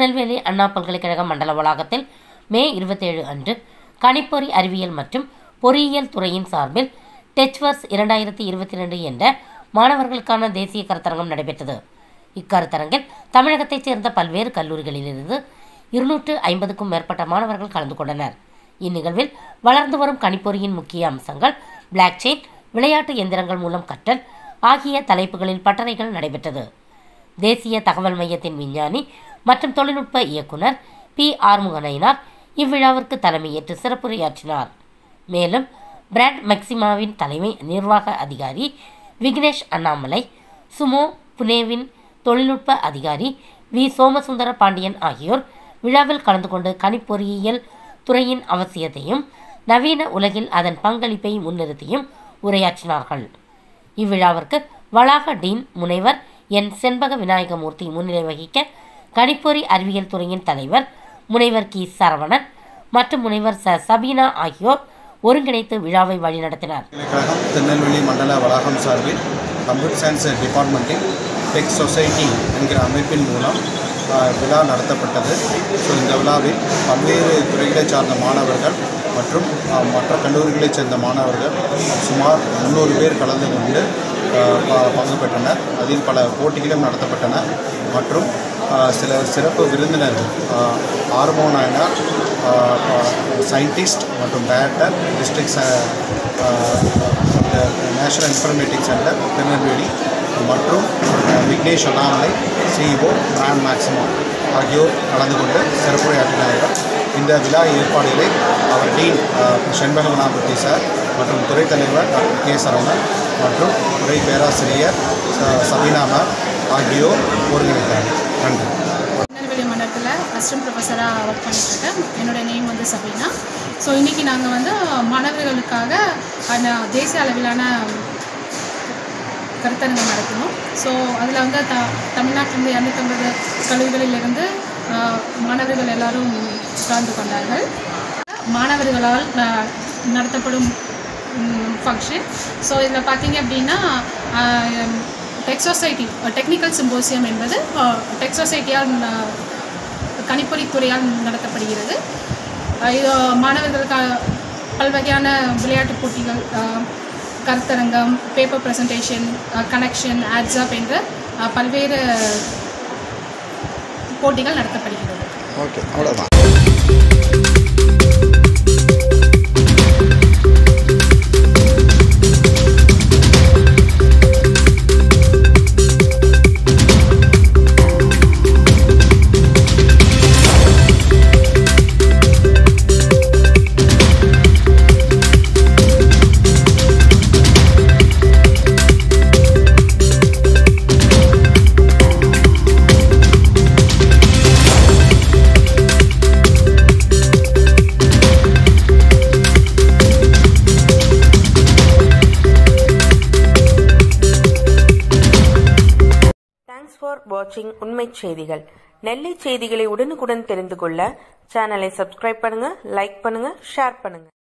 திருநெல்வேலி அண்ணா பல்கலைக்கழக மண்டல வளாகத்தில் மே இருபத்தேழு அன்று கணிப்பொறி அறிவியல் மற்றும் பொறியியல் துறையின் சார்பில் டெச்வர்ஸ் இரண்டாயிரத்தி இருபத்தி ரெண்டு என்ற மாணவர்களுக்கான தேசிய கருத்தரங்கம் நடைபெற்றது இக்கருத்தரங்கில் தமிழகத்தைச் சேர்ந்த பல்வேறு கல்லூரிகளிலிருந்து இருநூற்று ஐம்பதுக்கும் மேற்பட்ட மாணவர்கள் கலந்து கொண்டனர் இந்நிகழ்வில் வளர்ந்து வரும் கணிப்பொறியின் முக்கிய அம்சங்கள் பிளாக் செயின் விளையாட்டு எந்திரங்கள் மூலம் கற்றல் ஆகிய தலைப்புகளில் பட்டறைகள் நடைபெற்றது தேசிய தகவல் மையத்தின் விஞ்ஞானி மற்றும் தொழில்நுட்ப இயக்குனர் பி ஆறுமுகனைனார் இவ்விழாவிற்கு தலைமையேற்று சிறப்புரையாற்றினார் மேலும் பிராண்ட் மெக்சிமாவின் தலைமை நிர்வாக அதிகாரி விக்னேஷ் அண்ணாமலை சுமோ புனேவின் தொழில்நுட்ப அதிகாரி வி சோமசுந்தர பாண்டியன் ஆகியோர் விழாவில் கலந்து கொண்டு கணிப்பொறியியல் துறையின் அவசியத்தையும் நவீன உலகில் அதன் பங்களிப்பை முன்னிறுத்தியும் உரையாற்றினார்கள் இவ்விழாவிற்கு வளாக டீன் முனைவர் என் செண்பக விநாயகமூர்த்தி முன்னிலை வகிக்க கணிப்பொறி அறிவியல் துறையின் தலைவர் முனைவர் கி சரவணன் மற்றும் முனைவர் ச சபீனா ஆகியோர் ஒருங்கிணைத்து விழாவை வழிநடத்தினர் பல்கலைக்கழகம் திருநெல்வேலி மண்டல வளாகம் சார்பில் கம்ப்யூட்டர் சயின்ஸ் டிபார்ட்மெண்ட்டில் டெக் சொசைட்டி என்கிற அமைப்பின் மூலம் ஆஹ், விழா நடத்தப்பட்டது ஸோ இந்த விழாவில் பல்வேறு துறைகளைச் சார்ந்த மாணவர்கள் மற்றும் ஆஹ், மற்ற கல்லூரிகளைச் சேர்ந்த மாணவர்கள் சுமார் முந்நூறு பேர் கலந்து கொண்டு ஆஹ், ப- பங்கு பெற்றனர் அதில் பல போட்டிகளும் நடத்தப்பட்டன மற்றும் ஆஹ், சில சிறப்பு விருந்தினர்கள் ஆஹ், ஆர்மோ நாயனார் சயின்டிஸ்ட் மற்றும் director district national informatics centre Tirunelveli மற்றும் அஹ், Vignesh Annamalai CEO brand maximum ஆகியோர் கலந்து கொண்டு சிறப்புரையாற்றினார்கள் இந்த விழா ஏற்பாடுகளை அவர் டீன் அஹ், செண்பகமனாபதி சார் மற்றும் துறைத் தலைவர் டாக்டர் கே சரவணன் மற்றும் துறை பேராசிரியர் ச- சபீனா மேம் ஆகியோர் ஒருங்கிணைத்தார்கள் நன்றி திருநெல்வேலி மண்டலத்தில் அசிஸ்டன்ட் ப்ரொஃபஸராக ஒர்க் பண்ணிட்டுருக்கேன் என்னோட நேம் வந்து சபீனா ஸோ இன்றைக்கி நாங்கள் வந்து மாணவர்களுக்காக அந்த தேசிய அளவிலான கருத்தரங்கம் நடத்தினோம் ஸோ அதில் வந்து த தமிழ்நாட்டிலிருந்து இரநூத்தம்பது கல்லூரிகளிலிருந்து ஆஹ், மாணவர்கள் எல்லாரும் கலந்து கொண்டார்கள் மாணவர்களால் ந- நடத்தப்படும் ஃபங்க்ஷன் ஸோ இதில் பார்த்தீங்க அப்படின்னா டெக் சொசைட்டி டெக்னிக்கல் சிம்போசியம் என்பது டெக் சொசைட்டியால் ந- கணிப்பொறித்துறையால் நடத்தப்படுகிறது அஹ் இது மாணவர்களுக்காக பல்வகையான விளையாட்டுப் போட்டிகள் அஹ், கருத்தரங்கம் பேப்பர் ப்ரெசன்டேஷன் கனெக்ஷன் ஆட்ஸாப் என்ற அஹ், பல்வேறு போட்டிகள் நடத்தப்படுகிறது ஓகே அவ்வளோதான் தேங்க்ஸ் ஃபார் வாட்சிங் உண்மை செய்திகள் நெல்லை செய்திகளை உடனுக்குடன் தெரிந்து கொள்ள சேனலை சப்ஸ்கிரைப் பண்ணுங்க லைக் பண்ணுங்க ஷேர் பண்ணுங்க